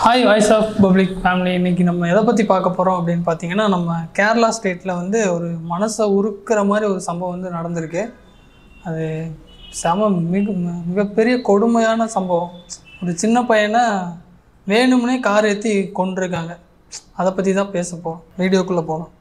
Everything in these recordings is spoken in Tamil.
hi voice of public family இன்னைக்கு நம்ம எதை பற்றி பார்க்க போகிறோம் அப்படின்னு பார்த்தீங்கன்னா நம்ம கேரளா ஸ்டேட்டில் வந்து ஒரு மனசை உருக்குற மாதிரி ஒரு சம்பவம் வந்து நடந்திருக்கு அது செம மிக மிகப்பெரிய கொடுமையான சம்பவம் ஒரு சின்ன பையனை வேணும்னே கார் ஏற்றி கொண்டிருக்காங்க அதை பற்றி தான் பேச போகிறோம் வீடியோக்குள்ளே போகலாம்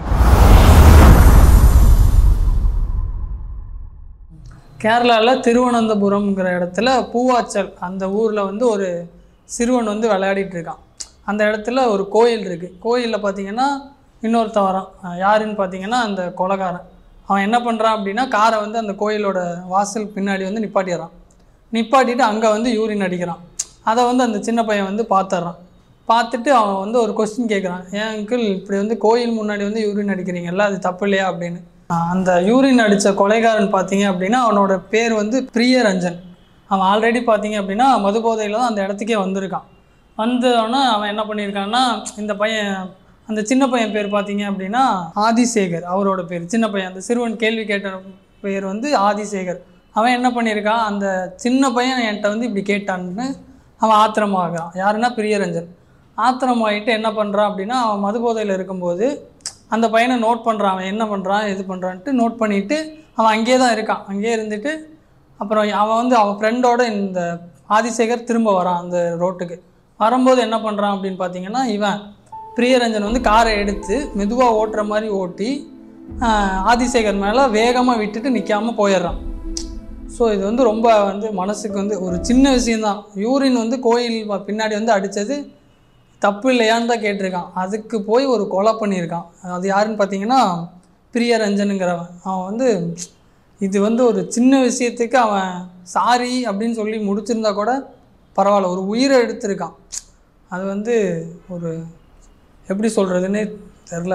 கேரளாவில் திருவனந்தபுரம்ங்கிற இடத்துல பூவாச்சல் அந்த ஊரில் வந்து ஒரு சிறுவன் வந்து விளையாடிட்டு இருக்கான் அந்த இடத்துல ஒரு கோயில் இருக்குது கோயிலில் பார்த்தீங்கன்னா இன்னொருத்தன் வரான் அஹ் யாருன்னு பார்த்தீங்கன்னா அந்த கொலகாரன் அவன் என்ன பண்ணுறான் அப்படின்னா காரை வந்து அந்த கோயிலோட வாசல் பின்னாடி வந்து நிப்பாட்டிடுறான் நிப்பாட்டிட்டு அங்கே வந்து யூரின் அடிக்கிறான் அதை வந்து அந்த சின்ன பையன் வந்து பார்த்துட்றான் பார்த்துட்டு அவன் வந்து ஒரு கொஸ்டின் கேட்குறான் ஏன் அங்கிள் இப்படி வந்து கோயில் முன்னாடி வந்து யூரின் அடிக்கிறீங்கல்ல அது தப்பு இல்லையா அப்படின்னு ஆஹ் அந்த யூரின் அடித்த கொலைகாரன் பார்த்தீங்க அப்படின்னா அவனோட பேர் வந்து பிரியரஞ்சன் அவன் ஆல்ரெடி பார்த்தீங்க அப்படின்னா மதுபோதையில் தான் அந்த இடத்துக்கே வந்திருக்கான் வந்தோடனே அவன் என்ன பண்ணியிருக்கான்னா இந்த பையன் அந்த சின்ன பையன் பேர் பார்த்தீங்க அப்படின்னா ஆதிசேகர் அவரோட பேர் சின்ன பையன் அந்த சிறுவன் கேள்வி கேட்ட பேர் வந்து ஆதிசேகர் அவன் என்ன பண்ணியிருக்கான் அந்த சின்ன பையன் என்கிட்ட வந்து இப்படி கேட்டான்னு அவன் ஆத்திரமாகறான் யாருன்னா பிரியரஞ்சன் ஆத்திரமாயிட்டு என்ன பண்ணுறான் அப்படின்னா அவன் மதுபோதையில் இருக்கும்போது அந்த பையனை நோட் பண்ணுறான் அவன் என்ன பண்ணுறான் இது பண்ணுறான்ட்டு நோட் பண்ணிவிட்டு அவன் அங்கேயே தான் இருக்கான் அங்கேயே இருந்துட்டு அப்புறம் அவன் வந்து அவன் ஃப்ரெண்டோட இந்த ஆதிசேகர் திரும்ப வரான் அந்த ரோட்டுக்கு வரும்போது என்ன பண்ணுறான் அப்படின்னு பார்த்தீங்கன்னா இவன் பிரியரஞ்சன் வந்து காரை எடுத்து மெதுவாக ஓட்டுற மாதிரி ஓட்டி ஆஹ், ஆதிசேகர் மேலே வேகமாக விட்டுட்டு நிற்காம போயிடுறான் ஸோ இது வந்து ரொம்ப வந்து மனசுக்கு வந்து ஒரு சின்ன விஷயந்தான் யூரின் வந்து கோயில் வ- பின்னாடி வந்து அடித்தது தப்பு இல்லையான்னு தான் கேட்டிருக்கான் அதுக்கு போய் ஒரு கொலை பண்ணியிருக்கான் அது யாருன்னு பார்த்தீங்கன்னா பிரியரஞ்சனுங்கிறவன் அவன் வந்து இது வந்து ஒரு சின்ன விஷயத்துக்கு அவன் சாரி அப்படின்னு சொல்லி முடிச்சிருந்தா கூட பரவாயில்ல ஒரு உயிரை எடுத்திருக்கான் அது வந்து ஒரு எப்படி சொல்கிறதுன்னே தெரில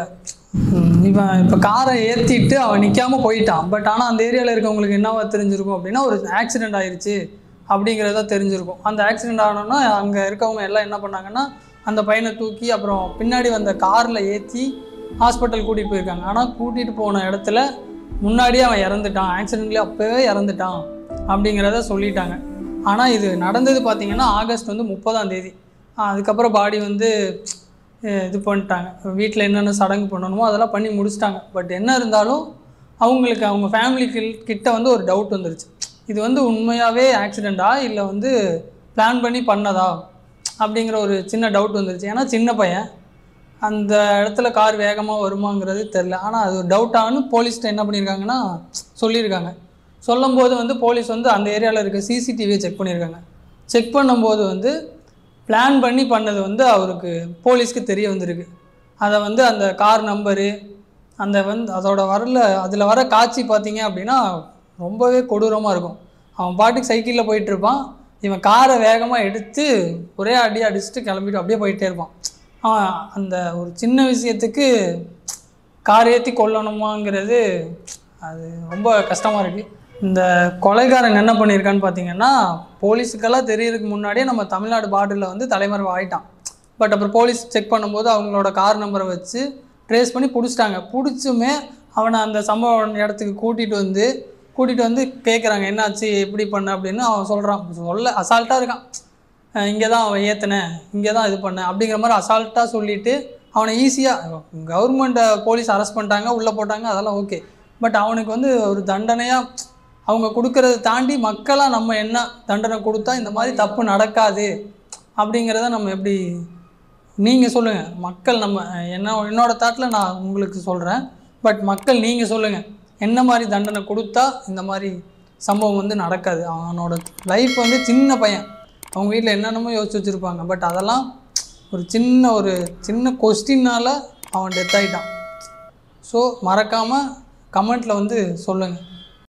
இவன் இப்போ காரை ஏற்றிட்டு அவன் நிற்காம போயிட்டான் பட் ஆனால் அந்த ஏரியாவில் இருக்கவங்களுக்கு என்னவா தெரிஞ்சிருக்கும் அப்படின்னா ஒரு ஆக்சிடென்ட் ஆயிருச்சு அப்படிங்கிறத தெரிஞ்சிருக்கும் அந்த ஆக்சிடென்ட் ஆனோன்னா அங்கே இருக்கவங்க எல்லாம் என்ன பண்ணாங்கன்னா அந்த பையனை தூக்கி அப்புறம் பின்னாடி வந்த காரில் ஏற்றி ஹாஸ்பிட்டல் கூட்டிகிட்டு போயிருக்காங்க ஆனால் கூட்டிகிட்டு போன இடத்துல முன்னாடியே அவன் இறந்துட்டான் ஆக்சிடென்ட்லேயே அப்போவே இறந்துட்டான் அப்படிங்கிறத சொல்லிட்டாங்க ஆனால் இது நடந்தது பார்த்தீங்கன்னா ஆகஸ்ட் வந்து முப்பதாம் தேதி அதுக்கப்புறம் பாடி வந்து அஹ், இது பண்ணிட்டாங்க வீட்டில் என்னென்ன சடங்கு பண்ணணுமோ அதெல்லாம் பண்ணி முடிச்சிட்டாங்க பட் என்ன இருந்தாலும் அவங்களுக்கு அவங்க ஃபேமிலி கிட்ட வந்து ஒரு டவுட் வந்துருச்சு இது வந்து உண்மையாகவே ஆக்சிடெண்ட்டா இல்லை வந்து பிளான் பண்ணி பண்ணதா அப்படிங்கிற ஒரு சின்ன டவுட் வந்துருச்சு ஏன்னா சின்ன பையன் அந்த இடத்துல கார் வேகமாக வருமாங்கிறது தெரில ஆனால் அது ஒரு டவுட்டானு போலீஸ்கிட்ட என்ன பண்ணியிருக்காங்கன்னா சொல்லியிருக்காங்க சொல்லும்போது வந்து போலீஸ் வந்து அந்த ஏரியாவில் இருக்க சிசிடிவியை செக் பண்ணியிருக்காங்க செக் பண்ணும்போது வந்து பிளான் பண்ணி பண்ணது வந்து அவருக்கு போலீஸ்க்கு தெரிய வந்திருக்கு அதை வந்து அந்த கார் நம்பரு அந்த வந்து அதோட வரல அதில் வர காட்சி பார்த்தீங்க அப்படின்னா ரொம்பவே கொடூரமாக இருக்கும் அவன் பாட்டுக்கு சைக்கிளில் போயிட்டு இருப்பான் இவன் காரை வேகமாக எடுத்து ஒரே அடி அடிச்சுட்டு கிளம்பிட்டு அப்படியே போயிட்டே இருப்பான் அவன் அந்த ஒரு சின்ன விஷயத்துக்கு கார் ஏற்றி கொல்லணுமாங்கிறது அது ரொம்ப கஷ்டமாக இருக்குது இந்த கொலைகாரன் என்ன பண்ணியிருக்கான்னு பார்த்தீங்கன்னா போலீஸுக்கெல்லாம் தெரியறதுக்கு முன்னாடியே நம்ம தமிழ்நாடு பார்டரில் வந்து தலைமறைவு ஆயிட்டான் பட் அப்புறம் போலீஸ் செக் பண்ணும்போது அவங்களோட கார் நம்பரை வச்சு ட்ரேஸ் பண்ணி பிடிச்சிட்டாங்க பிடிச்சுமே அவனை அந்த சம்பவ இடத்துக்கு கூட்டிகிட்டு வந்து கூட்டிகிட்டு வந்து கேட்குறாங்க என்னாச்சு எப்படி பண்ண அப்படின்னு அவன் சொல்கிறான் சொல்ல அசால்ட்டாக இருக்கான் இங்கே தான் அவன் ஏற்றினேன் இங்கே தான் இது பண்ணேன் அப்படிங்கிற மாதிரி அசால்ட்டாக சொல்லிவிட்டு அவனை ஈஸியாக கவர்மெண்ட்டை போலீஸ் அரெஸ்ட் பண்ணிட்டாங்க உள்ளே போட்டாங்க அதெல்லாம் ஓகே பட் அவனுக்கு வந்து ஒரு தண்டனையாக அவங்க கொடுக்கறத தாண்டி மக்களாக நம்ம என்ன தண்டனை கொடுத்தா இந்த மாதிரி தப்பு நடக்காது அப்படிங்கிறத நம்ம எப்படி நீங்கள் சொல்லுங்கள் மக்கள் நம்ம என்ன என்னோட தாட்டில் நான் உங்களுக்கு சொல்கிறேன் பட் மக்கள் நீங்கள் சொல்லுங்கள் என்ன மாதிரி தண்டனை கொடுத்தா இந்த மாதிரி சம்பவம் வந்து நடக்காது அவனோட லைஃப் வந்து சின்ன பையன் அவங்க வீட்டில் என்னென்னமோ யோசிச்சு வச்சுருப்பாங்க பட் அதெல்லாம் ஒரு சின்ன ஒரு சின்ன கொஸ்டினால் அவன் டெத் ஆகிட்டான் ஸோ மறக்காமல் கமெண்ட்டில் வந்து சொல்லுங்கள்